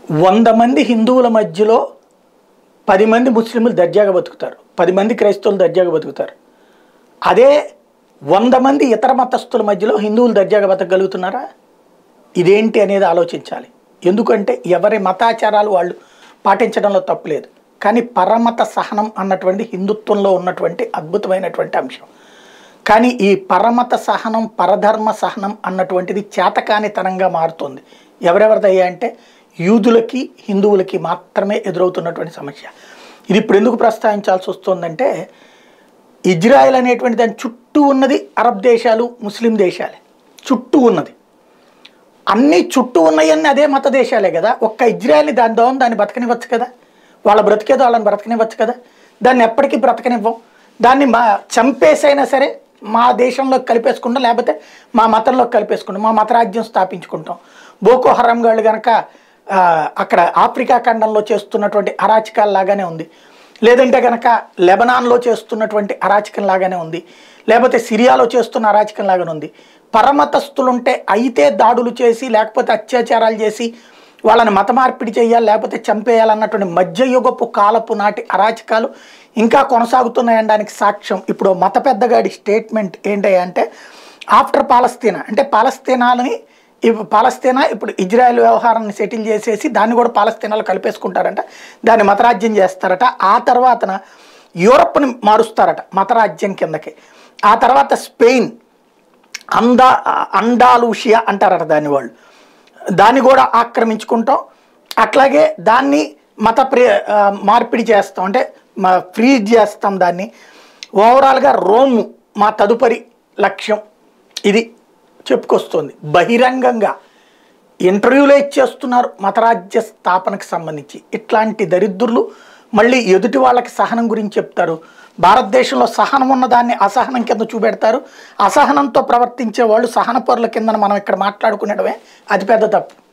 వంద మంది హిందువుల మధ్యలో పది మంది ముస్లింలు దర్జాగా బతుకుతారు పది మంది క్రైస్తవులు దర్జాగా బతుకుతారు అదే వంద మంది ఇతర మతస్థుల మధ్యలో హిందువులు దర్జాగా బతకగలుగుతున్నారా ఇదేంటి అనేది ఆలోచించాలి ఎందుకంటే ఎవరి మతాచారాలు వాళ్ళు పాటించడంలో తప్పులేదు కానీ పరమత సహనం అన్నటువంటి హిందుత్వంలో ఉన్నటువంటి అద్భుతమైనటువంటి అంశం కానీ ఈ పరమత సహనం పరధర్మ సహనం అన్నటువంటిది చేతకానితనంగా మారుతుంది ఎవరెవరిదయ్యా అంటే యూదులకి హిందువులకి మాత్రమే ఎదురవుతున్నటువంటి సమస్య ఇది ఇప్పుడు ఎందుకు ప్రస్తావించాల్సి వస్తుందంటే ఇజ్రాయెల్ అనేటువంటి దాని చుట్టూ ఉన్నది అరబ్ దేశాలు ముస్లిం దేశాలే చుట్టూ ఉన్నది అన్నీ చుట్టూ ఉన్నాయన్నీ అదే మత దేశాలే కదా ఒక్క ఇజ్రాయెల్ని దాని దోవం దాన్ని బ్రతకనివ్వచ్చు కదా వాళ్ళ బ్రతికేదో వాళ్ళని బ్రతకనివ్వచ్చు కదా దాన్ని ఎప్పటికీ బ్రతకనివ్వం దాన్ని మా చంపేసైనా సరే మా దేశంలోకి కలిపేసుకుంటాం లేకపోతే మా మతంలోకి కలిపేసుకుంటాం మా మతరాజ్యం స్థాపించుకుంటాం బోకో హరాం గాళ్ళు కనుక ఆ, అక్కడ ఆఫ్రికా ఖండంలో చేస్తున్నటువంటి అరాచకాల లాగానే ఉంది లేదంటే కనుక లెబనాన్లో చేస్తున్నటువంటి అరాచకం లాగానే ఉంది లేకపోతే సిరియాలో చేస్తున్న అరాచకం లాగానే ఉంది పరమతస్థులుంటే అయితే దాడులు చేసి లేకపోతే అత్యాచారాలు చేసి వాళ్ళని మత మార్పిడి చేయాలి లేకపోతే చంపేయాలన్నటువంటి మధ్యయుగపు కాలపు నాటి అరాచకాలు ఇంకా కొనసాగుతున్నాయనడానికి సాక్ష్యం ఇప్పుడు మత పెద్దగాడి స్టేట్మెంట్ ఏంటి అంటే ఆఫ్టర్ పాలస్తీనా అంటే పాలస్తీనాలని ఇప్పుడు పాలస్తీనా ఇప్పుడు ఇజ్రాయెల్ వ్యవహారాన్ని సెటిల్ చేసేసి దాన్ని కూడా పాలస్తీనాలో కలిపేసుకుంటారంట దాన్ని మతరాజ్యం చేస్తారట ఆ తర్వాతన యూరప్ని మారుస్తారట మతరాజ్యం కిందకి ఆ తర్వాత స్పెయిన్ అందా అండాలూషియా అంటారట దాన్ని వాళ్ళు దాన్ని కూడా ఆక్రమించుకుంటాం అట్లాగే దాన్ని మత ప్రి ఆ, మార్పిడి చేస్తాం అంటే మా ఫ్రీజ్ చేస్తాం దాన్ని ఓవరాల్గా రోమ్ మా తదుపరి లక్ష్యం ఇది చెప్పుకొస్తుంది బహిరంగంగా ఇంటర్వ్యూలో ఇచ్చేస్తున్నారు మతరాజ్య స్థాపనకు సంబంధించి ఇట్లాంటి దరిద్రులు మళ్ళీ ఎదుటి వాళ్ళకి సహనం గురించి చెప్తారు భారతదేశంలో సహనం ఉన్న దాన్ని అసహనం కింద చూపెడతారు అసహనంతో ప్రవర్తించే వాళ్ళు సహన పరుల కింద మనం ఇక్కడ మాట్లాడుకునేటమే అతిపెద్ద తప్పు